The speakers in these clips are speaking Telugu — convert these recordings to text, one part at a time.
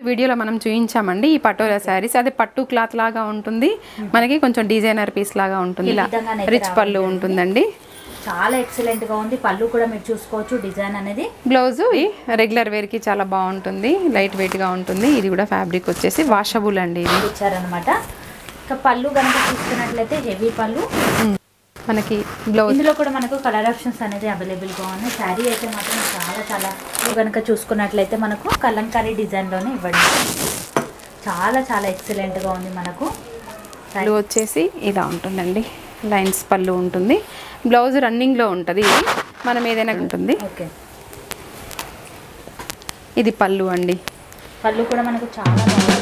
వీడియోలో మనం చూపించామండి ఈ పటోలా శారీస్ అది పట్టు క్లాత్ లాగా ఉంటుంది మనకి కొంచెం డిజైనర్ పీస్ లాగా ఉంటుంది ఇలా విధంగానైతే రిచ్ పళ్ళు ఉంటుందండి చాలా ఎక్సలెంట్ గా ఉంది పళ్ళు కూడా మీరు చూసుకోవచ్చు డిజైన్ అనేది బ్లౌజ్ రెగ్యులర్ వేర్ కి చాలా బాగుంటుంది లైట్ వెయిట్ గా ఉంటుంది ఇది కూడా ఫ్యాబ్రిక్ వచ్చేసి వాషబుల్ అండి ఇది ఇచ్చారనమాట ఇక పళ్ళు కనుక చూసుకున్నట్లయితే హెవీ పళ్ళు ఉమ్. మనకి బ్లౌజ్ ఇందులో కూడా మనకు కలర్ ఆప్షన్స్ అనేది అవైలబుల్ గా ఉన్నాయి శారీ అయితే మాత్రం చాలా చాలా ఇవి కనుక చూసుకున్నట్లయితే మనకు కలంకారీ డిజైన్ లోనే ఇవ్వండి చాలా చాలా ఎక్సలెంట్ గా ఉంది మనకు పళ్ళు వచ్చేసి ఇలా ఉంటుందండి లైన్స్ పళ్ళు ఉంటుంది బ్లౌజ్ రన్నింగ్ లో ఉంటుంది ఇది మనం ఏదైనా ఉంటుంది ఓకే ఇది పళ్ళు అండి పళ్ళు కూడా మనకు చాలా బాగుంది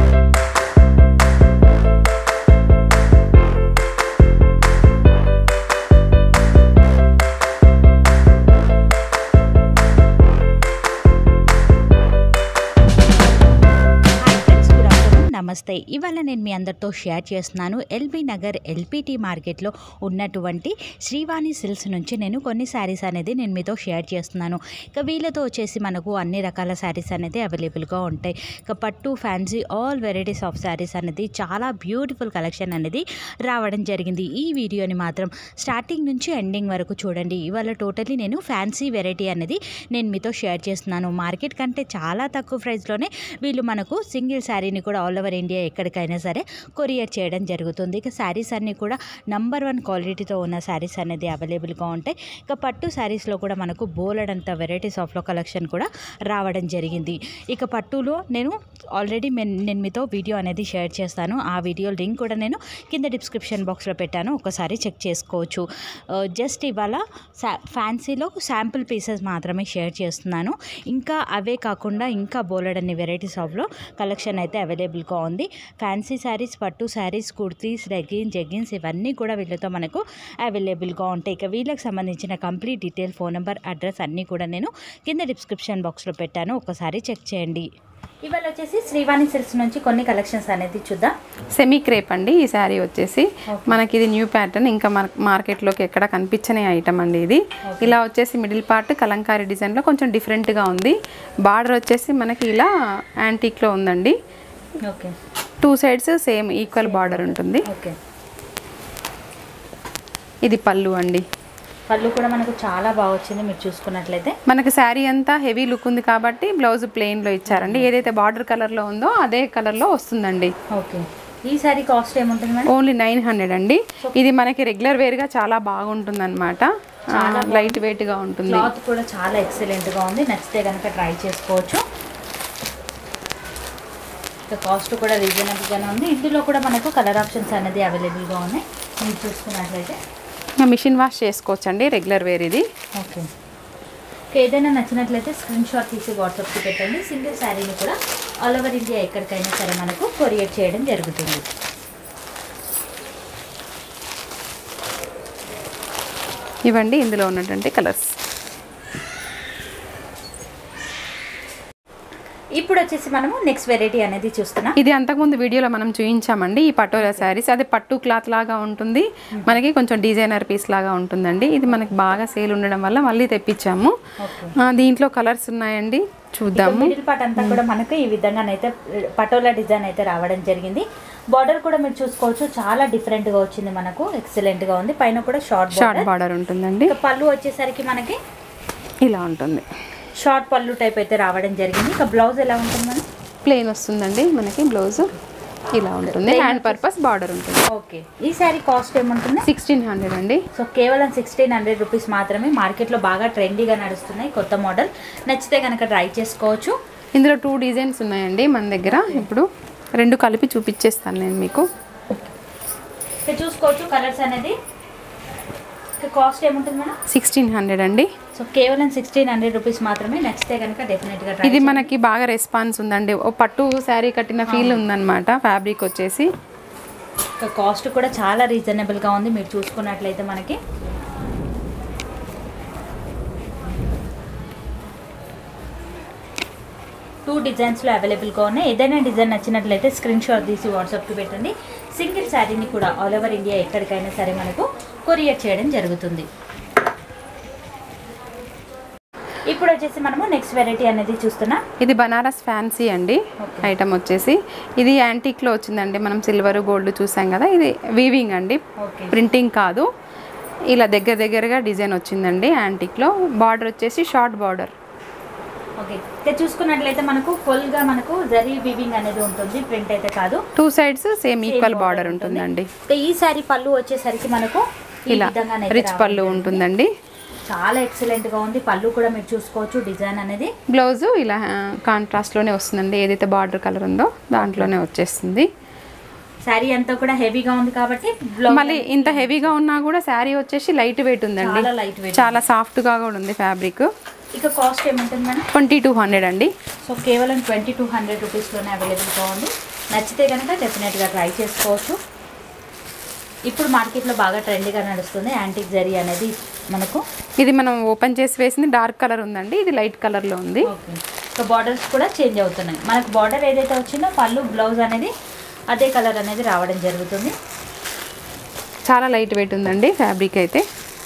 హాయ్ ఫ్రెండ్స్ గుడ్ ఆఫ్టర్నూన్ నమస్తే ఇవాళ నేను మీ అందరితో షేర్ చేస్తున్నాను ఎల్బీ నగర్ ఎల్పిటి మార్కెట్లో ఉన్నటువంటి శ్రీవాణి సిల్స్ నుంచి నేను కొన్ని శారీస్ అనేది నేను మీతో షేర్ చేస్తున్నాను ఇక వీళ్ళతో వచ్చేసి మనకు అన్ని రకాల శారీస్ అనేది అవైలబుల్గా ఉంటాయి ఇక పట్టు fancy all varieties of saris అనేది చాలా బ్యూటిఫుల్ కలెక్షన్ అనేది రావడం జరిగింది ఈ వీడియోని మాత్రం స్టార్టింగ్ నుంచి ఎండింగ్ వరకు చూడండి ఇవాళ టోటలీ నేను ఫ్యాన్సీ వెరైటీ అనేది నేను మీతో షేర్ చేస్తున్నాను మార్కెట్ కంటే చాలా తక్కువ ప్రైస్లోనే వీళ్ళు మనకు సింగిల్ శారీని కూడా ఆల్ ఓవర్ ఇండియా ఎక్కడికైనా సరే కొరియర్ చేయడం జరుగుతుంది ఇక శారీస్ అన్నీ కూడా నంబర్ వన్ క్వాలిటీతో ఉన్న శారీస్ అనేది అవైలబుల్గా ఉంటాయి ఇక పట్టు శారీస్లో కూడా మనకు బోలెడంత వెరైటీస్ ఆఫ్లో కలెక్షన్ కూడా రావడం జరిగింది ఇక పట్టులో నేను ఆల్రెడీ నేను మీతో వీడియో అనేది షేర్ చేస్తాను ఆ వీడియో లింక్ కూడా నేను కింద డిస్క్రిప్షన్ బాక్స్లో పెట్టాను ఒకసారి చెక్ చేసుకోవచ్చు జస్ట్ ఇవాళ శా ఫ్యాన్సీలో శాంపుల్ పీసెస్ మాత్రమే షేర్ చేస్తున్నాను ఇంకా అవే కాకుండా ఇంకా బోలెడన్ని వెరైటీస్ ఆఫ్లో కలెక్షన్ అయితే అవైలబుల్గా ఉంది ఫ్యాన్సీ శారీస్ పట్టు శారీస్ కుర్తీస్ లెగిన్స్ జెగిన్స్ ఇవన్నీ కూడా వీళ్ళతో మనకు అవైలబుల్గా ఉంటాయి ఇక వీళ్ళకి సంబంధించిన complete detail phone number address అన్నీ కూడా నేను కింద డిస్క్రిప్షన్ బాక్స్లో పెట్టాను ఒకసారి చెక్ చేయండి ఇవాళ వచ్చేసి శ్రీవాణి సిల్క్స్ నుంచి కొన్ని కలెక్షన్స్ అనేది చూద్దాం సెమీ క్రేప్ అండి ఈ శారీ వచ్చేసి మనకి ఇది న్యూ ప్యాటర్న్ ఇంకా మన మార్కెట్లోకి ఎక్కడ కనిపించని ఐటమ్ అండి ఇది ఇలా వచ్చేసి మిడిల్ పార్ట్ కలంకారీ డిజైన్లో కొంచెం డిఫరెంట్గా ఉంది బార్డర్ వచ్చేసి మనకి ఇలా యాంటీక్లో ఉందండి okay two sides same equal border ఉంటుంది ఓకే ఇది పళ్ళు అండి పళ్ళు కూడా మనకు చాలా బాగా వచ్చింది మీరు చూసుకున్నట్లయితే మనకి శారీ అంతా హెవీ లుక్ ఉంది కాబట్టి బ్లౌజ్ ప్లెయిన్లో ఇచ్చారండి ఏదైతే బార్డర్ కలర్లో ఉందో అదే కలర్లో వస్తుందండి ఓకే ఈ సారీ కాస్ట్ ఏముంటుంది మేడం ఓన్లీ నైన్ హండ్రెడ్ అండి ఇది మనకి రెగ్యులర్ వేర్గా చాలా బాగుంటుంది అనమాట లైట్ వెయిట్గా ఉంటుంది క్లాత్ కూడా చాలా ఎక్సలెంట్గా ఉంది నచ్చితే కనుక ట్రై చేసుకోవచ్చు ఇక కాస్ట్ కూడా రీజనబుల్గానే ఉంది ఇందులో కూడా మనకు కలర్ ఆప్షన్స్ అనేది అవైలబుల్గా ఉన్నాయి మీరు చూసుకున్నట్లయితే మిషన్ వాష్ చేసుకోవచ్చు అండి రెగ్యులర్ వేర్ ఇది ఓకే ఓకే, ఏదైనా నచ్చినట్లయితే స్క్రీన్ షాట్ తీసి వాట్సాప్కి పెట్టండి సింగిల్ శారీని కూడా ఆల్ ఓవర్ ఇండియా ఎక్కడికైనా సరే మనకు కొరియర్ చేయడం జరుగుతుంది ఇవ్వండి ఇందులో ఉన్నటువంటి కలర్స్ ఇప్పుడు వచ్చేసి మనము నెక్స్ట్ వెరైటీ అనేది చూస్తున్నాం ఇది అంతకుముందు వీడియోలో మనం చూపించామండి ఈ పటోలా శారీస్ అది పట్టు క్లాత్ లాగా ఉంటుంది మనకి కొంచెం డిజైనర్ పీస్ లాగా ఉంటుందండి ఇది మనకి బాగా సేల్ ఉండడం వల్ల మళ్ళీ తెప్పించాము ఓకే ఆ, దీంట్లో కలర్స్ ఉన్నాయండి చూద్దాము మిడిల్ పార్ట్ అంతా కూడా మనకు ఈ విధంగానైతే పటోలా డిజైన్ అయితే రావడం జరిగింది బార్డర్ కూడా మీరు చూసుకోవచ్చు చాలా డిఫరెంట్ గా వచ్చింది మనకు ఎక్సలెంట్ గా ఉంది పైన కూడా షార్ట్ షార్ట్ బార్డర్ బార్డర్ ఉంటుందండి ఇక పళ్ళు వచ్చేసరికి మనకి ఇలా ఉంటుంది షార్ట్ పళ్ళు టైప్ అయితే రావడం జరిగింది ఇక బ్లౌజ్ ఎలా ఉంటుంది మనం ప్లెయిన్ వస్తుందండి మనకి బ్లౌజ్ ఇలా ఉంటుంది హ్యాండ్ పర్పస్ బార్డర్ ఉంటుంది ఓకే ఈ శారీ కాస్ట్ ఏముంటుంది సిక్స్టీన్ హండ్రెడ్ అండి సో కేవలం సిక్స్టీన్ హండ్రెడ్ రూపీస్ మాత్రమే మార్కెట్లో బాగా ట్రెండీగా నడుస్తున్నాయి కొత్త మోడల్ నచ్చితే కనుక ట్రై చేసుకోవచ్చు ఇందులో టూ డిజైన్స్ ఉన్నాయండి మన దగ్గర ఇప్పుడు రెండు కలిపి చూపించేస్తాను నేను మీకు ఇక చూసుకోవచ్చు కలర్స్ అనేది ఇక కాస్ట్ ఏముంటుంది మేడం సిక్స్టీన్ హండ్రెడ్ అండి సో కేవలం సిక్స్టీన్ హండ్రెడ్ రూపీస్ మాత్రమే నచ్చితే కనుక డెఫినెట్గా ట్రై ఇది మనకి బాగా రెస్పాన్స్ ఉందండి ఓ పట్టు శారీ కట్టిన ఫీల్ ఉందన్నమాట ఫ్యాబ్రిక్ వచ్చేసి ఇక కాస్ట్ కూడా చాలా రీజనబుల్గా ఉంది మీరు చూసుకున్నట్లయితే మనకి టూ డిజైన్స్లో అవైలబుల్గా ఉన్నాయి ఏదైనా డిజైన్ నచ్చినట్లయితే స్క్రీన్ షాట్ తీసి వాట్సాప్కి పెట్టండి సింగిల్ శారీని కూడా ఆల్ ఓవర్ ఇండియా ఎక్కడికైనా సరే మనకు కొరియర్ చేయడం జరుగుతుంది ఇప్పుడు ఇప్పుడు వచ్చేసి మనము నెక్స్ట్ వెరైటీ అనేది చూస్తున్నాం ఇది బనారస్ ఫ్యాన్సీ అండి Okay. ఐటమ్ వచ్చేసి ఇది యాంటిక్లో వచ్చిందండి మనం సిల్వర్ గోల్డ్ చూసాం కదా ఇది వీవింగ్ అండి ఓకే ప్రింటింగ్ కాదు ఇలా దగ్గర దగ్గరగా డిజైన్ వచ్చిందండి యాంటిక్లో బార్డర్ వచ్చేసి షార్ట్ బార్డర్ ఓకే ఇక్కడ చూసుకున్నట్లయితే మనకు ఫుల్ గా మనకు జరీ వీవింగ్ అనేది ఉంటుంది ప్రింట్ అయితే కాదు two sides same equal border border ఉంటుంది. ఉంటుందండి ఇక ఈ సారీ పళ్ళు వచ్చేసరికి మనకు ఈ ఇలా విధంగానైతే రిచ్ పళ్ళు రావడం ఉంటుందండి చాలా ఎక్సలెంట్ గా ఉంది పళ్ళు కూడా మీరు చూసుకోవచ్చు డిజైన్ అనేది బ్లౌజ్ ఇలా కాంట్రాస్ట్లోనే వస్తుందండి ఏదైతే బార్డర్ కలర్ ఉందో దాంట్లోనే వచ్చేస్తుంది శారీ అంతా కూడా హెవీగా ఉంది కాబట్టి బ్లౌజ్ మళ్ళీ ఇంత హెవీగా ఉన్నా కూడా శారీ వచ్చేసి లైట్ వెయిట్ ఉందండి చాలా లైట్ వెయిట్ చాలా సాఫ్ట్గా కూడా ఉంది ఫ్యాబ్రిక్ ఇక కాస్ట్ ఏముంటుంది మేడం ట్వంటీ టూ హండ్రెడ్ అండి సో కేవలం ట్వంటీ టూ హండ్రెడ్ రూపీస్లోనే అవైలబుల్గా ఉంది నచ్చితే కనుక డెఫినెట్గా ట్రై చేసుకోవచ్చు ఇప్పుడు మార్కెట్లో బాగా ట్రెండ్గా నడుస్తుంది యాంటిక్ జరీ అనేది మనకు ఇది మనం ఓపెన్ చేసి వేసింది డార్క్ కలర్ ఉందండి ఇది లైట్ కలర్లో ఉంది ఓకే సో బార్డర్స్ కూడా చేంజ్ అవుతున్నాయి మనకు బార్డర్ ఏదైతే వచ్చిందో పళ్ళు బ్లౌజ్ అనేది అదే కలర్ అనేది రావడం జరుగుతుంది చాలా లైట్ వెయిట్ ఉందండి ఫ్యాబ్రిక్ అయితే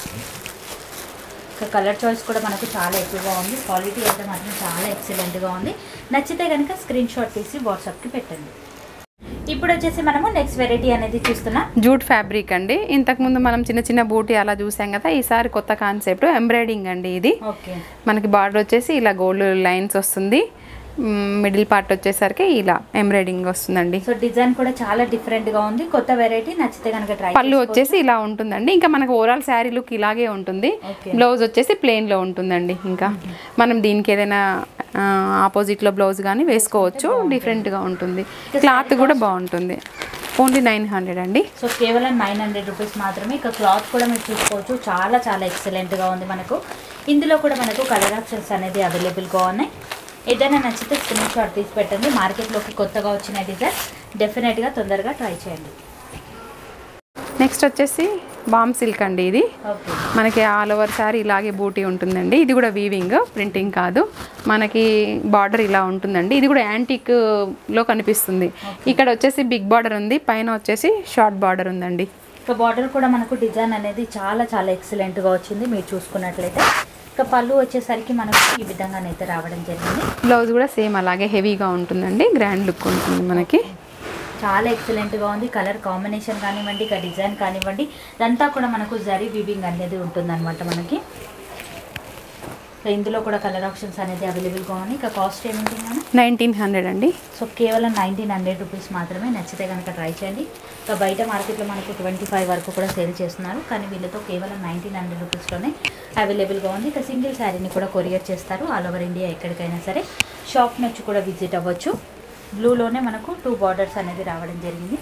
ఇంకా కలర్ చాయిస్ కూడా మనకు చాలా ఎక్కువగా ఉంది క్వాలిటీ అయితే మాత్రం చాలా ఎక్సలెంట్గా ఉంది నచ్చితే కనుక స్క్రీన్ షాట్ తీసి వాట్సాప్కి పెట్టండి ఇప్పుడు వచ్చేసి మనము నెక్స్ట్ వెరైటీ అనేది చూస్తున్నాం జూట్ ఫ్యాబ్రిక్ అండి ఇంతకుముందు మనం చిన్న చిన్న బూటీ అలా చూసాం కదా ఈసారి కొత్త కాన్సెప్ట్ ఎంబ్రాయిడింగ్ అండి ఇది ఓకే మనకి బార్డర్ వచ్చేసి ఇలా గోల్డ్ లైన్స్ వస్తుంది మిడిల్ పార్ట్ వచ్చేసరికి ఇలా ఎంబ్రాయిడింగ్ వస్తుందండి సో డిజైన్ కూడా చాలా డిఫరెంట్ గా ఉంది కొత్త వెరైటీ నచ్చితే కనుక ట్రై పళ్ళు వచ్చేసి ఇలా ఉంటుందండి ఇంకా మనకు ఓవరాల్ శారీ లుక్ ఇలాగే ఉంటుంది ఓకే బ్లౌజ్ వచ్చేసి ప్లెయిన్ లో ఉంటుందండి ఇంకా మనం దీనికి ఏదైనా ఆపోజిట్ లో బ్లౌజ్ కానీ వేసుకోవచ్చు డిఫరెంట్ గా ఉంటుంది క్లాత్ కూడా బాగుంటుంది ఓన్లీ నైన్ హండ్రెడ్ అండి సో కేవలం నైన్ హండ్రెడ్ రూపీస్ మాత్రమే ఇక క్లాత్ కూడా మీరు చూసుకోవచ్చు చాలా చాలా ఎక్సలెంట్ గా ఉంది మనకు ఇందులో కూడా మనకు కలర్ ఆప్షన్స్ అనేది అవైలబుల్ గా ఉన్నాయి ఏదైనా నచ్చితే స్క్రీన్ షాట్ తీసి పెట్టండి మార్కెట్లోకి కొత్తగా వచ్చిన డిజైన్ డెఫినెట్గా తొందరగా ట్రై చేయండి నెక్స్ట్ వచ్చేసి బామ్ సిల్క్ అండి ఇది ఓకే మనకి ఆల్ ఓవర్ శారీ ఇలాగే బూటీ ఉంటుందండి ఇది కూడా వీవింగ్ ప్రింటింగ్ కాదు మనకి బార్డర్ ఇలా ఉంటుందండి ఇది కూడా యాంటిక్ లో కనిపిస్తుంది ఇక్కడ వచ్చేసి బిగ్ బార్డర్ ఉంది పైన వచ్చేసి షార్ట్ బార్డర్ ఉందండి ఇక బార్డర్ కూడా మనకు డిజైన్ అనేది చాలా చాలా ఎక్సలెంట్గా వచ్చింది మీరు చూసుకున్నట్లయితే ఇక పళ్ళు వచ్చేసరికి మనకు ఈ విధంగానైతే రావడం జరిగింది బ్లౌజ్ కూడా సేమ్ అలాగే హెవీగా ఉంటుందండి గ్రాండ్ లుక్ ఉంటుంది మనకి చాలా ఎక్సలెంట్గా ఉంది కలర్ కాంబినేషన్ కానివ్వండి ఇక డిజైన్ కానివ్వండి ఇదంతా కూడా మనకు జరీ వీవింగ్ అనేది ఉంటుందన్నమాట మనకి సో ఇందులో కూడా కలర్ ఆప్షన్స్ అనేది అవైలబుల్గా ఉన్నాయి ఇక కాస్ట్ ఏముంటుంది మనం నైన్టీన్ హండ్రెడ్ అండి సో కేవలం నైన్టీన్ హండ్రెడ్ రూపీస్ మాత్రమే నచ్చితే కనుక ట్రై చేయండి ఇంకా బయట మార్కెట్లో మనకు ట్వంటీ ఫైవ్ వరకు కూడా సేల్ చేస్తున్నారు కానీ వీళ్ళతో కేవలం నైన్టీన్ హండ్రెడ్ రూపీస్లోనే అవైలబుల్గా ఉంది ఇక సింగిల్ శారీని కూడా కొరియర్ చేస్తారు ఆల్ ఓవర్ ఇండియా ఎక్కడికైనా సరే షాప్ నుంచి కూడా విజిట్ అవ్వచ్చు బ్లూలోనే మనకు టూ బార్డర్స్ అనేది రావడం జరిగింది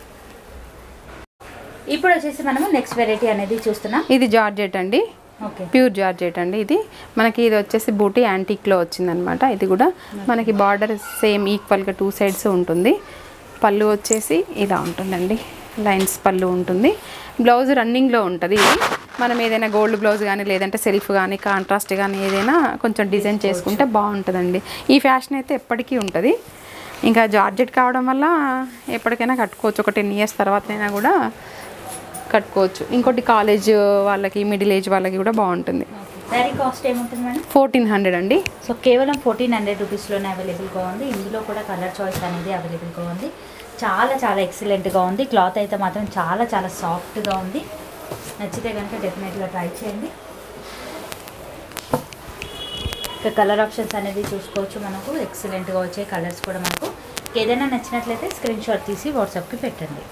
ఇప్పుడు వచ్చేసి మనము నెక్స్ట్ వెరైటీ అనేది చూస్తున్నాం ఇది జార్జెట్ అండి ఓకే ప్యూర్ జార్జెట్ అండి ఇది మనకి ఇది వచ్చేసి బూటీ యాంటిక్లో వచ్చిందనమాట ఇది కూడా మనకి బార్డర్ సేమ్ ఈక్వల్గా టూ సైడ్స్ ఉంటుంది పళ్ళు వచ్చేసి ఇలా ఉంటుందండి లైన్స్ పళ్ళు ఉంటుంది బ్లౌజ్ రన్నింగ్లో ఉంటుంది ఇది మనం ఏదైనా గోల్డ్ బ్లౌజ్ కానీ లేదంటే సెల్ఫ్ కానీ కాంట్రాస్ట్ కానీ ఏదైనా కొంచెం డిజైన్ చేసుకుంటే బాగుంటుందండి ఈ ఫ్యాషన్ అయితే ఎప్పటికీ ఉంటుంది ఇంకా జార్జెట్ కావడం వల్ల ఎప్పటికైనా కట్టుకోవచ్చు ఒక టెన్ ఇయర్స్ తర్వాతైనా కూడా కట్టుకోవచ్చు ఇంకోటి కాలేజ్ వాళ్ళకి మిడిల్ ఏజ్ వాళ్ళకి కూడా బాగుంటుంది శారీ కాస్ట్ ఏముంటుంది మేడం ఫోర్టీన్ హండ్రెడ్ అండి సో కేవలం ఫోర్టీన్ హండ్రెడ్ రూపీస్లోనే అవైలబుల్గా ఉంది ఇందులో కూడా కలర్ చాయిస్ అనేది అవైలబుల్గా ఉంది చాలా చాలా ఎక్సలెంట్గా ఉంది క్లాత్ అయితే మాత్రం చాలా చాలా సాఫ్ట్గా ఉంది నచ్చితే కనుక డెఫినెట్గా ట్రై చేయండి ఇక కలర్ ఆప్షన్స్ అనేది చూసుకోవచ్చు మనకు ఎక్సలెంట్గా వచ్చే కలర్స్ కూడా మనకు ఏదైనా నచ్చినట్లయితే స్క్రీన్ షాట్ తీసి వాట్సాప్కి పెట్టండి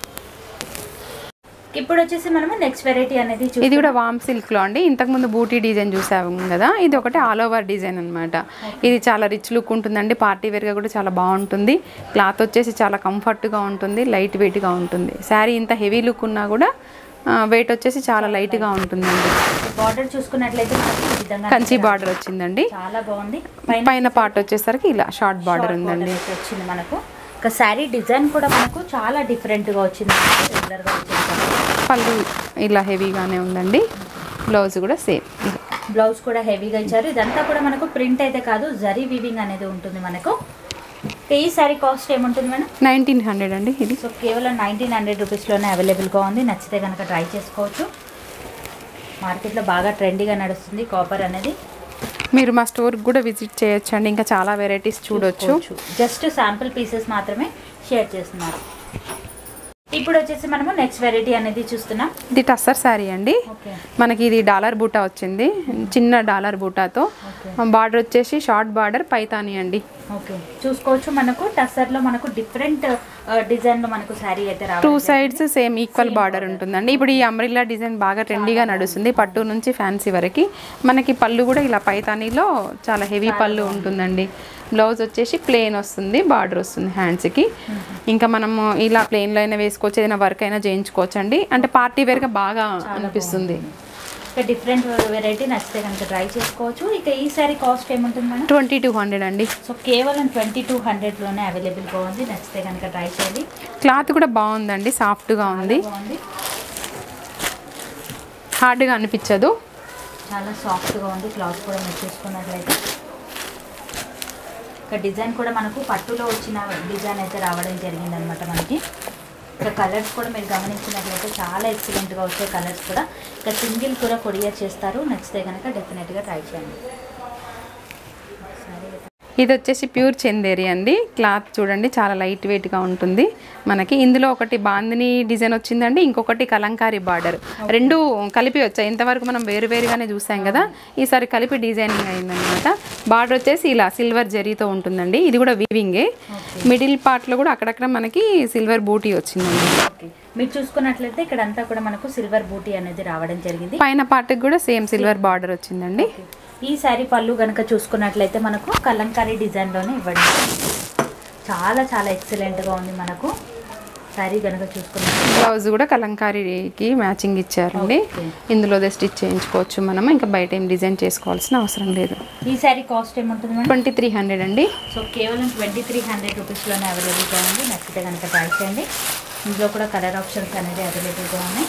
ఇప్పుడు వచ్చేసి మనము నెక్స్ట్ వెరైటీ అనేది చూ ఇది కూడా వామ్ సిల్క్లో అండి ఇంతకుముందు బూటీ డిజైన్ చూసాము కదా ఇది ఒకటి ఆల్ ఓవర్ డిజైన్ అనమాట ఇది చాలా రిచ్ లుక్ ఉంటుందండి పార్టీ వేర్గా కూడా చాలా బాగుంటుంది క్లాత్ వచ్చేసి చాలా కంఫర్ట్గా ఉంటుంది లైట్ వెయిట్గా ఉంటుంది శారీ ఇంత హెవీ లుక్ ఉన్నా కూడా వెయిట్ వచ్చేసి చాలా లైట్గా ఉంటుందండి బార్డర్ చూసుకున్నట్లయితే మనకి ఈ విధంగా కంచి బార్డర్ వచ్చిందండి చాలా బాగుంది పైన పైన పార్ట్ వచ్చేసరికి ఇలా షార్ట్ బార్డర్ షార్ట్ ఉందండి border అయితే వచ్చింది మనకు ఒక శారీ డిజైన్ కూడా మనకు చాలా డిఫరెంట్గా వచ్చింది రెగ్యులర్గా వచ్చేది పళ్ళు ఇలా హెవీగానే ఉందండి బ్లౌజ్ కూడా సేమ్ బ్లౌజ్ కూడా హెవీగా ఇచ్చారు ఇదంతా కూడా మనకు ప్రింట్ అయితే కాదు జరీ వీవింగ్ అనేది ఉంటుంది మనకు ఈ శారీ కాస్ట్ ఏముంటుంది మేడం నైన్టీన్ హండ్రెడ్ అండి ఇది సో కేవలం నైన్టీన్ హండ్రెడ్ రూపీస్లోనే అవైలబుల్గా ఉంది నచ్చితే కనుక ట్రై చేసుకోవచ్చు మార్కెట్లో బాగా ట్రెండీగా నడుస్తుంది కాపర్ అనేది మీరు మా స్టోర్కి కూడా విజిట్ చేయొచ్చు అండి ఇంకా చాలా వెరైటీస్ చూడొచ్చు జస్ట్ శాంపుల్ పీసెస్ మాత్రమే షేర్ చేస్తున్నారు ఇప్పుడు వచ్చేసి మనము నెక్స్ట్ వెరైటీ అనేది చూస్తున్నాం ఇది టస్సర్ శారీ అండి ఓకే మనకి ఇది డాలర్ బూటా వచ్చింది చిన్న డాలర్ బూటాతో బార్డర్ వచ్చేసి షార్ట్ బార్డర్ పైతాని అండి ఓకే చూసుకోవచ్చు మనకు టస్సర్లో మనకు డిఫరెంట్ డిజైన్లో మనకు శారీ అయితే టూ రావాలి సైడ్స్ సేమ్ ఈక్వల్ బార్డర్ ఉంటుందండి ఇప్పుడు ఈ అంబ్రిల్లా డిజైన్ బాగా ట్రెండీగా నడుస్తుంది పట్టు నుంచి ఫ్యాన్సీ వరకు మనకి పళ్ళు కూడా ఇలా పైతానీలో చాలా హెవీ పళ్ళు ఉంటుందండి బ్లౌజ్ వచ్చేసి ప్లెయిన్ వస్తుంది బార్డర్ వస్తుంది హ్యాండ్స్కి ఇంకా మనము ఇలా ప్లెయిన్లో అయినా వేసుకోవచ్చు ఏదైనా వర్క్ అయినా చేయించుకోవచ్చు అండి అంటే పార్టీ వేర్గా బాగా అనిపిస్తుంది ఇక డిఫరెంట్ వెరైటీ నచ్చితే కనుక ట్రై చేసుకోవచ్చు ఇక ఈ సారీ కాస్ట్ ఏముంటుంది మేడం ట్వంటీ టూ హండ్రెడ్ అండి సో కేవలం ట్వంటీ టూ హండ్రెడ్లోనే అవైలబుల్గా ఉంది నచ్చితే కనుక ట్రై చేయండి క్లాత్ కూడా బాగుందండి సాఫ్ట్గా ఉంది బాగుంది హార్డ్గా అనిపించదు చాలా సాఫ్ట్గా ఉంది క్లాత్ కూడా మీరు చూసుకున్నట్లయితే ఇక డిజైన్ కూడా మనకు పట్టులో వచ్చిన డిజైన్ అయితే రావడం జరిగింది అనమాట మనకి ఇక కలర్స్ కూడా మీరు గమనించినట్లయితే చాలా ఎక్సలెంట్గా వచ్చాయి కలర్స్ కూడా ఇక సింగిల్ కూడా కొరియర్ చేస్తారు నచ్చితే కనుక డెఫినెట్గా ట్రై చేయండి సరే ఇది వచ్చేసి ప్యూర్ చందేరి అండి క్లాత్ చూడండి చాలా లైట్ వెయిట్గా ఉంటుంది మనకి ఇందులో ఒకటి బాందిని డిజైన్ వచ్చిందండి ఇంకొకటి కలంకారీ బార్డర్ రెండు కలిపి వచ్చాయి ఇంతవరకు మనం వేరు వేరుగానే చూసాం కదా ఈసారి కలిపి డిజైనింగ్ అయిందనమాట బార్డర్ వచ్చేసి ఇలా సిల్వర్ జరీతో ఉంటుందండి ఇది కూడా వీవింగే మిడిల్ పార్ట్లో కూడా అక్కడక్కడ మనకి సిల్వర్ బూటీ వచ్చిందండి ఓకే మీరు చూసుకున్నట్లయితే ఇక్కడంతా కూడా మనకు సిల్వర్ బూటీ అనేది రావడం జరిగింది పైన పార్ట్కి కూడా సేమ్ సిల్వర్ బార్డర్ వచ్చిందండి ఈ శారీ పళ్ళు కనుక చూసుకున్నట్లయితే మనకు కలంకారీ డిజైన్లోనే ఇవ్వండి చాలా చాలా ఎక్సలెంట్గా ఉంది మనకు శారీ కనుక చూసుకున్నట్లయితే బ్లౌజ్ కూడా కలంకారీకి మ్యాచింగ్ ఇచ్చారండి Okay. ఇందులోదే స్టిచ్ చేయించుకోవచ్చు మనం ఇంకా బయట ఏం డిజైన్ చేసుకోవాల్సిన అవసరం లేదు ఈ శారీ కాస్ట్ ఏముంటుంది మేడం ట్వంటీ త్రీ హండ్రెడ్ అండి సో కేవలం ట్వంటీ త్రీ హండ్రెడ్ రూపీస్లోనే అవైలబుల్గా ఉంది నచ్చితే కనుక ట్రై చేయండి ఇందులో కూడా కలర్ ఆప్షన్స్ అనేది అవైలబుల్గా ఉన్నాయి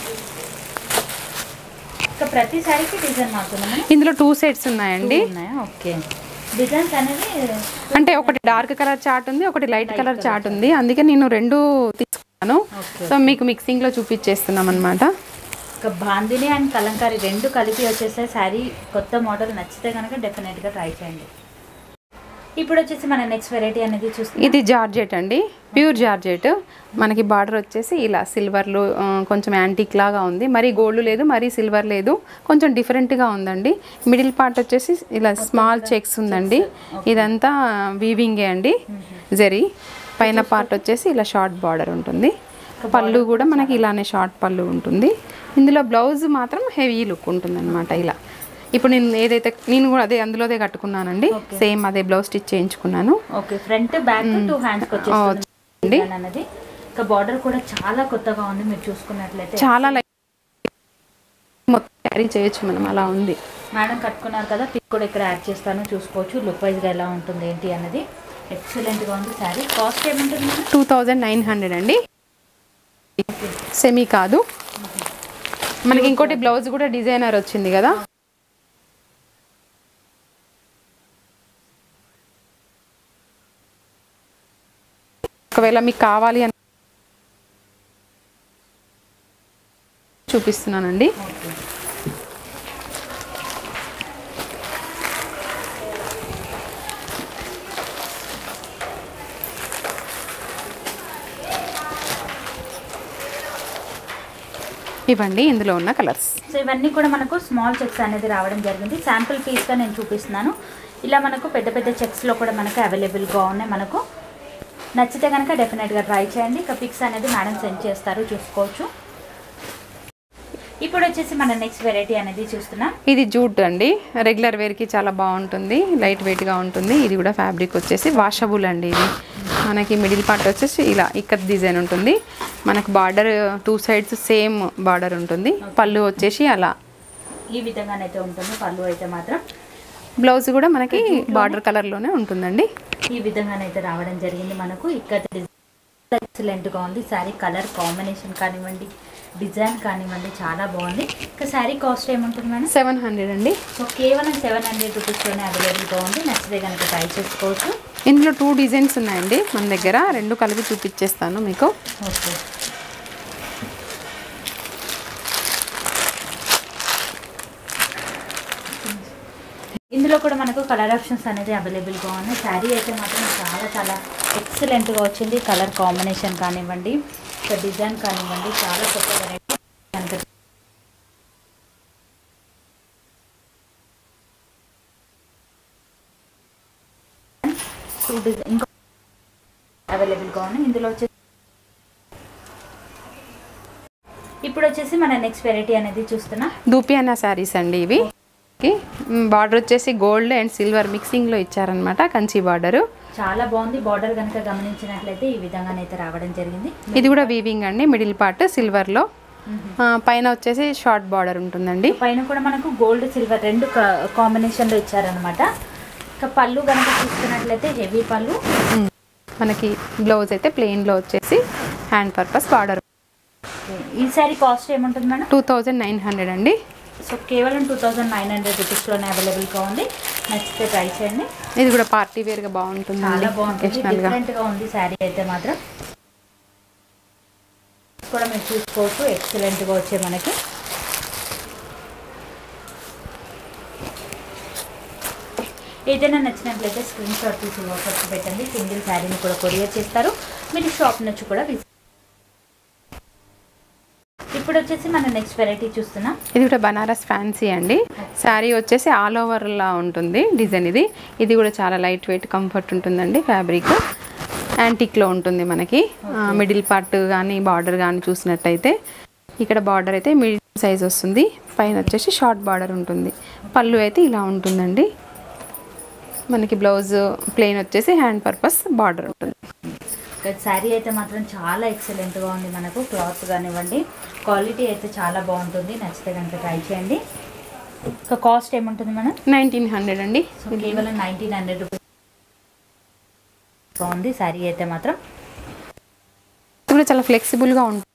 ఇంకా ప్రతి శారీకి డిజైన్ మారుతుందా ఇందులో టూ సెట్స్ ఉన్నాయండి ఉన్నాయా ఓకే డిజైన్స్ అనేది అంటే ఒకటి డార్క్ కలర్ చాట్ ఉంది ఒకటి లైట్ కలర్ చాట్ ఉంది అందుకే నేను రెండు తీసుకున్నాను ఓకే సో మీకు మిక్సింగ్ లో చూపించేస్తున్నాం అనమాట ఇంకా బాందిని అండ్ కలంకారీ రెండు కలిపి వచ్చేసే శారీ కొత్త మోడల్ నచ్చితే కనుక డెఫినెట్గా ట్రై చేయండి ఇప్పుడు వచ్చేసి మన నెక్స్ట్ వెరైటీ అనేది చూస్తే ఇది జార్జెట్ అండి ప్యూర్ జార్జెట్ మనకి బార్డర్ వచ్చేసి ఇలా సిల్వర్లో ఆ, కొంచెం యాంటిక్ లాగా ఉంది మరీ గోల్డ్ లేదు మరీ సిల్వర్ లేదు కొంచెం డిఫరెంట్గా ఉందండి మిడిల్ పార్ట్ వచ్చేసి ఇలా స్మాల్ చెక్స్ ఉందండి ఇదంతా వీవింగే అండి జరీ పైన పార్ట్ వచ్చేసి ఇలా షార్ట్ బార్డర్ ఉంటుంది పళ్ళు కూడా మనకి ఇలానే షార్ట్ పళ్ళు ఉంటుంది ఇందులో బ్లౌజ్ మాత్రం హెవీ లుక్ ఉంటుంది అనమాట ఇలా ఇప్పుడు నేను ఏదైతే నేను కూడా అదే అందులోదే కట్టుకున్నానండి సేమ్ అదే బ్లౌజ్ స్టిచ్ చేయించుకున్నాను ఓకే ఫ్రంట్ బ్యాక్ టూ హ్యాండ్స్కి వచ్చేస్తుంది design అన్నది ఇంకా బార్డర్ కూడా చాలా కొత్తగా ఉంది మీరు చూసుకున్నట్లయితే చాలా లైట్ మొత్తం క్యారీ చేయొచ్చు మనం అలా ఉంది మేడం కట్టుకున్నారు కదా పిక్ కూడా ఇక్కడ యాడ్ చేస్తాను చూసుకోవచ్చు లుక్ వైజ్గా ఎలా ఉంటుంది ఏంటి అన్నది ఎక్సలెంట్గా ఉంది శారీ కాస్ట్ ఏముంటుంది madam two thousand nine hundred అండి సెమీ కాదు మనకి ఇంకోటి బ్లౌజ్ కూడా డిజైనర్ వచ్చింది కదా ఒకవేళ మీకు కావాలి అని చూపిస్తున్నానండి ఓకే ఇవ్వండి ఇందులో ఉన్న కలర్స్ సో ఇవన్నీ కూడా మనకు స్మాల్ చెక్స్ అనేది రావడం జరిగింది శాంపుల్ పీస్గా నేను చూపిస్తున్నాను ఇలా మనకు పెద్ద పెద్ద చెక్స్లో కూడా మనకు అవైలబుల్గా ఉన్నాయి మనకు నచ్చితే కనుక డెఫినెట్గా ట్రై చేయండి ఇక పిక్స్ అనేది మేడం సెండ్ చేస్తారు చూసుకోవచ్చు ఇప్పుడు వచ్చేసి మన నెక్స్ట్ వెరైటీ అనేది చూస్తున్నాం ఇది జూట్ అండి రెగ్యులర్ వేర్కి చాలా బాగుంటుంది లైట్ వెయిట్గా ఉంటుంది ఇది కూడా ఫ్యాబ్రిక్ వచ్చేసి వాషబుల్ అండి ఇది మనకి మిడిల్ పార్ట్ వచ్చేసి ఇలా ఇక్కత్ డిజైన్ ఉంటుంది మనకు border two sides same border ఉంటుంది పళ్ళు వచ్చేసి అలా ఈ విధంగానైతే ఉంటుంది పళ్ళు అయితే మాత్రం బ్లౌజ్ కూడా మనకి బార్డర్ కలర్లోనే ఉంటుందండి ఈ విధంగానైతే రావడం జరిగింది మనకు ఇక్కడ ఎక్సలెంట్గా ఉంది శారీ కలర్ కాంబినేషన్ కానివ్వండి డిజైన్ కానివ్వండి చాలా బాగుంది ఇక శారీ కాస్ట్ ఏముంటుంది మేడం సెవెన్ హండ్రెడ్ అండి సో కేవలం సెవెన్ హండ్రెడ్ రూపీస్లోనే అవైలబుల్గా ఉంది నచ్చితే కనుక ట్రై చేసుకోవచ్చు ఇందులో టూ డిజైన్స్ ఉన్నాయండి మన దగ్గర రెండు కలిపి చూపించేస్తాను మీకు ఓకే ఇందులో ఇందులో కూడా మనకు కలర్ ఆప్షన్స్ అనేది అవైలబుల్గా ఉన్నాయి శారీ అయితే మాత్రం చాలా చాలా ఎక్సలెంట్గా వచ్చింది కలర్ కాంబినేషన్ కానివ్వండి ఇంకా డిజైన్ కానివ్వండి చాలా కొత్త వెరైటీ కనుక టూ డిజైన్ ఇంకా అవైలబుల్గా ఉన్నాయి ఇందులో వచ్చేసి ఇప్పుడు వచ్చేసి మన నెక్స్ట్ వెరైటీ అనేది చూస్తున్నా దూపియానా శారీస్ అండి ఇవి బార్డర్ వచ్చేసి గోల్డ్ అండ్ సిల్వర్ మిక్సింగ్లో ఇచ్చారనమాట కంచి బార్డరు చాలా బాగుంది బార్డర్ కనుక గమనించినట్లయితే ఈ విధంగానైతే రావడం జరిగింది ఇది కూడా వీవింగ్ అండి మిడిల్ పార్ట్ సిల్వర్లో పైన వచ్చేసి షార్ట్ బార్డర్ ఉంటుందండి పైన కూడా మనకు గోల్డ్ సిల్వర్ రెండు కాంబినేషన్లో ఇచ్చారనమాట ఇక పళ్ళు కనుక చూసుకున్నట్లయితే హెవీ పళ్ళు మ్మ్. మనకి బ్లౌజ్ అయితే ప్లెయిన్లో వచ్చేసి హ్యాండ్ పర్పస్ బార్డర్ ఈ సారీ కాస్ట్ ఏముంటుంది madam two thousand nine hundred అండి సో కేవలం టూ థౌజండ్ నైన్ హండ్రెడ్ రూపీస్లోనే అవైలబుల్గా ఉంది నచ్చితే ట్రై చేయండి ఇది కూడా పార్టీ వేర్గా బాగుంటుంది చాలా బాగుంటుంది ఒకేషనల్గా డిఫరెంట్గా ఉంది శారీ అయితే మాత్రం కూడా మీరు చూసుకోవచ్చు ఎక్సలెంట్గా వచ్చే మనకి ఏదైనా నచ్చినట్లయితే స్క్రీన్ షాట్ తీసి వాట్సాప్ పెట్టండి సింగిల్ శారీని కూడా కొరియర్ చేస్తారు మీరు షాప్ నుంచి కూడా విజిట్ ఇప్పుడు వచ్చేసి మన నెక్స్ట్ వెరైటీ చూస్తున్నాం ఇది కూడా బనారస్ ఫ్యాన్సీ అండి శారీ వచ్చేసి ఆల్ ఓవర్ లా ఉంటుంది డిజైన్ ఇది ఇది కూడా చాలా లైట్ వెయిట్ కంఫర్ట్ ఉంటుందండి ఫ్యాబ్రిక్ యాంటిక్లో ఉంటుంది మనకి మిడిల్ పార్ట్ కానీ బార్డర్ కానీ చూసినట్టయితే ఇక్కడ బార్డర్ అయితే మీడియం సైజ్ వస్తుంది పైన వచ్చేసి షార్ట్ బార్డర్ ఉంటుంది పళ్ళు అయితే ఇలా ఉంటుందండి మనకి బ్లౌజ్ ప్లెయిన్ వచ్చేసి హ్యాండ్ పర్పస్ బార్డర్ ఉంటుంది శారీ అయితే మాత్రం చాలా ఎక్సలెంట్గా ఉంది మనకు క్లాత్ కానివ్వండి క్వాలిటీ అయితే చాలా బాగుంటుంది నచ్చితే కనుక ట్రై చేయండి ఇంకా కాస్ట్ ఏముంటుంది మేడం నైన్టీన్ హండ్రెడ్ అండి సో కేవలం నైన్టీన్ హండ్రెడ్ రూపీస్ బాగుంది శారీ అయితే మాత్రం ఇది కూడా చాలా ఫ్లెక్సిబుల్గా ఉంటుంది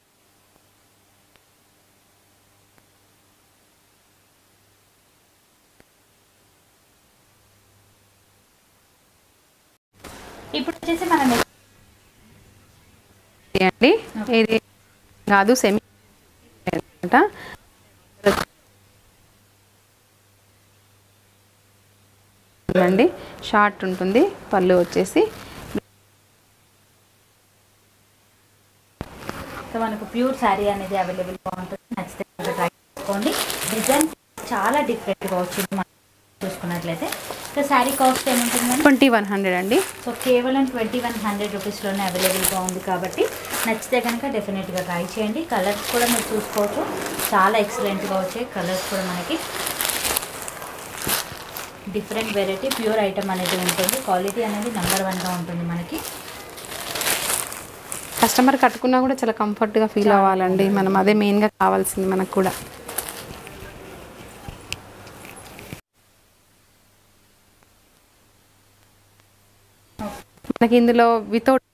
ఇప్పుడు వచ్చేసి మన next అండి ఇది కాదు సెమీ అనమాట అండి షార్ట్ ఉంటుంది పళ్ళు వచ్చేసి సో మనకు ప్యూర్ శారీ అనేది అవైలబుల్గా ఉంటుంది నచ్చితే కనుక ట్రై చేసుకోండి డిజైన్ చాలా డిఫరెంట్గా వచ్చింది మనం చూసుకున్నట్లయితే సో శారీ కాస్ట్ ఏముంటుంది మేడం ట్వంటీ వన్ హండ్రెడ్ అండి సో కేవలం ట్వంటీ వన్ హండ్రెడ్ రూపీస్లోనే అవైలబుల్గా ఉంది కాబట్టి నచ్చితే కనుక డెఫినెట్గా ట్రై చేయండి కలర్స్ కూడా మీరు చూసుకోవచ్చు చాలా ఎక్సలెంట్గా వచ్చాయి కలర్స్ కూడా మనకి డిఫరెంట్ వెరైటీ ప్యూర్ ఐటమ్ అనేది ఉంటుంది క్వాలిటీ అనేది నెంబర్ వన్గా ఉంటుంది మనకి కస్టమర్ కట్టుకున్నా కూడా చాలా కంఫర్ట్గా ఫీల్ అవ్వాలండి మనం అదే మెయిన్గా కావాల్సింది మనకు కూడా మనకి ఇందులో వితౌట్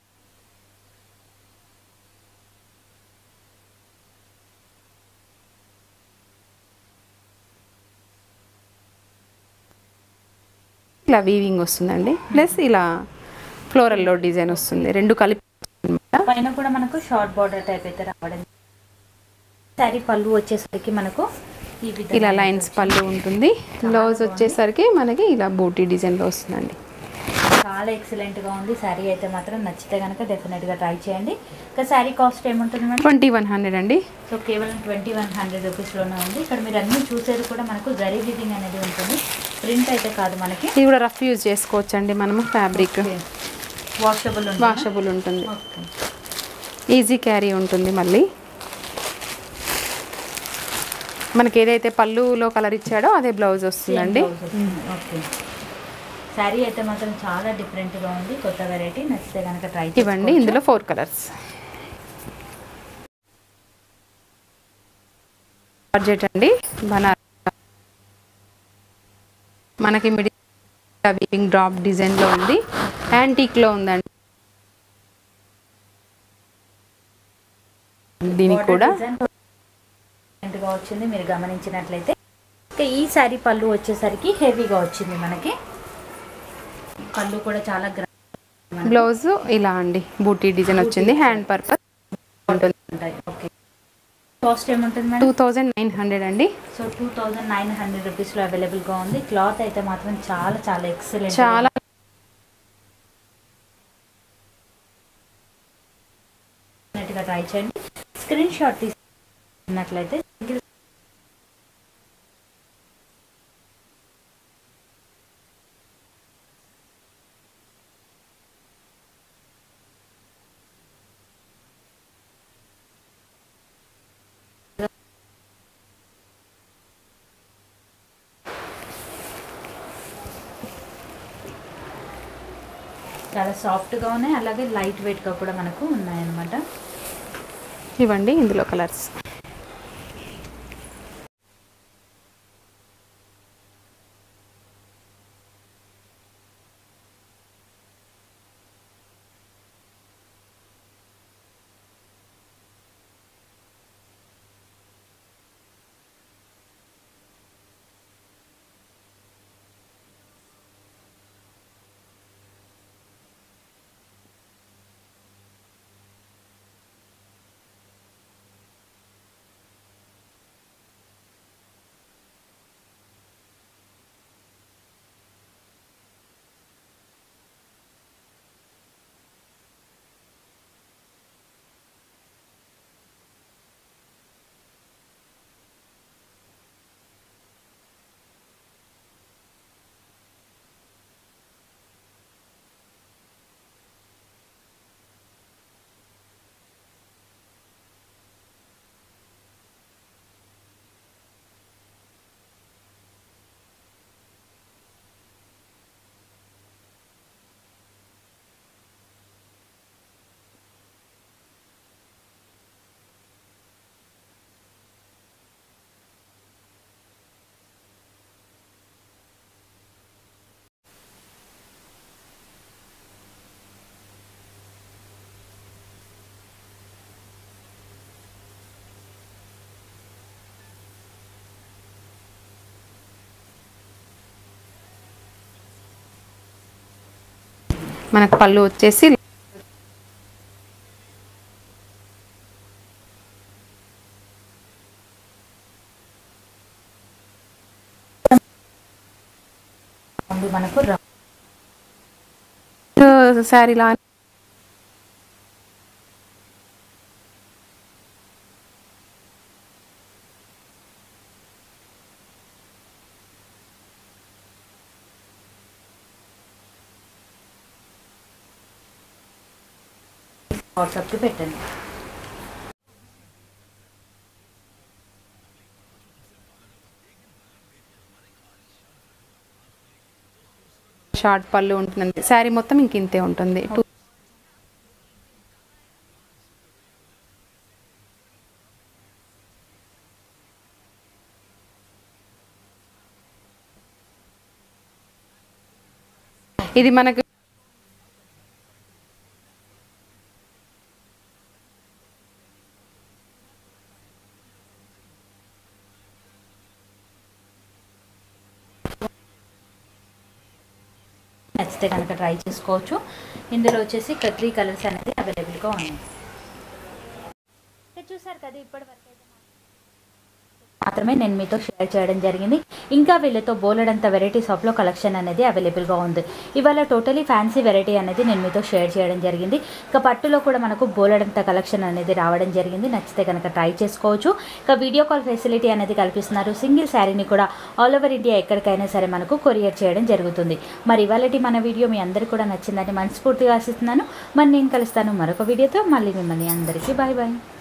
ఇలా వీవింగ్ వస్తుందండి ప్లస్ ఇలా ఫ్లోరల్లో డిజైన్ వస్తుంది రెండు కలిపి అన్నమాట. పైన కూడా మనకు షార్ట్ బార్డర్ టైప్ అయితే రావడం శారీ పళ్ళు వచ్చేసరికి మనకు ఈ విధంగా ఇలా లైన్స్ పళ్ళు ఉంటుంది బ్లౌజ్ వచ్చేసరికి మనకి ఇలా బూటీ డిజైన్లో వస్తుందండి చాలా ఎక్సలెంట్గా ఉంది శారీ అయితే మాత్రం నచ్చితే కనుక డెఫినెట్గా ట్రై చేయండి ఇంకా శారీ కాస్ట్ ఏముంటుంది మేడం ట్వంటీ వన్ హండ్రెడ్ అండి సో కేవలం ట్వంటీ వన్ హండ్రెడ్ రూపీస్లోనే ఉంది ఇక్కడ మీరు అన్నీ చూసేది కూడా మనకు జరీ వీవింగ్ అనేది ఉంటుంది ప్రింట్ అయితే కాదు మనకి ఇది కూడా రఫ్ యూజ్ చేసుకోవచ్చు అండి మనము ఫ్యాబ్రిక్ వాషబుల్ ఉంటుంది వాషబుల్ ఉంటుంది ఓకే ఈజీ క్యారీ ఉంటుంది మళ్ళీ మనకి ఏదైతే పళ్ళులో కలర్ ఇచ్చాడో అదే బ్లౌజ్ వస్తుందండి ఓకే శారీ అయితే మాత్రం చాలా డిఫరెంట్గా ఉంది కొత్త వెరైటీ నచ్చితే కనుక ట్రై ఇవ్వండి ఇందులో ఫోర్ కలర్స్ బడ్జెట్ అండి బనారస్ మనకి మిడిల్ వీవింగ్ డ్రాప్ డిజైన్లో ఉంది యాంటీక్లో ఉందండి దీనికి కూడా గా వచ్చింది మీరు గమనించినట్లయితే ఇక ఈ శారీ పళ్ళు వచ్చేసరికి హెవీగా వచ్చింది మనకి పళ్ళు కూడా చాలా గ్రాండ్ బ్లౌజ్ ఇలా అండి బూటీ డిజైన్ వచ్చింది హ్యాండ్ పర్పస్ ఉంటుంది ఉంటాయి ఓకే కాస్ట్ ఏముంటుంది madam two thousand nine hundred అండి so two thousand nine hundred రూపీస్లో అవైలబుల్గా ఉంది క్లాత్ అయితే మాత్రం చాలా చాలా ఎక్సలెంట్ చాలా గా ట్రై చేయండి స్క్రీన్ షాట్ తీసుకున్నట్లయితే చాలా సాఫ్ట్గా ఉన్నాయి అలాగే లైట్ వెయిట్గా కూడా మనకు ఉన్నాయన్నమాట ఇవ్వండి ఇందులో కలర్స్ మనకు పళ్ళు వచ్చేసి ఉంది మనకు ర- శారీ లా వాట్సాప్కి పెట్టండి షార్ట్ పళ్ళు ఉంటుందండి శారీ మొత్తం ఇంక ఇంతే ఉంటుంది టూ ఇది మనకు నచ్చితే కనుక ట్రై చేసుకోవచ్చు ఇందులో వచ్చేసి ఇక త్రీ కలర్స్ అనేది అవైలబుల్గా ఉన్నాయి ఇక్కడ చూసారు కదా ఇప్పటి వరకు అయితే మాత్రమే నేను మీతో షేర్ చేయడం జరిగింది ఇంకా వీళ్ళతో బోలెడంత వెరైటీస్ ఆఫ్లో కలెక్షన్ అనేది అవైలబుల్గా ఉంది ఇవాళ టోటలీ ఫ్యాన్సీ వెరైటీ అనేది నేను మీతో షేర్ చేయడం జరిగింది ఇక పట్టులో కూడా మనకు బోలెడంత కలెక్షన్ అనేది రావడం జరిగింది నచ్చితే కనుక ట్రై చేసుకోవచ్చు ఇక వీడియో కాల్ ఫెసిలిటీ అనేది కల్పిస్తున్నారు సింగిల్ శారీని కూడా ఆల్ ఓవర్ ఇండియా ఎక్కడికైనా సరే మనకు కొరియర్ చేయడం జరుగుతుంది మరి ఇవాళ మన వీడియో మీ అందరికీ కూడా నచ్చిందని మనస్ఫూర్తిగా ఆశిస్తున్నాను మరి నేను కలుస్తాను మరొక వీడియోతో మళ్ళీ మిమ్మల్ని అందరికీ బాయ్ బాయ్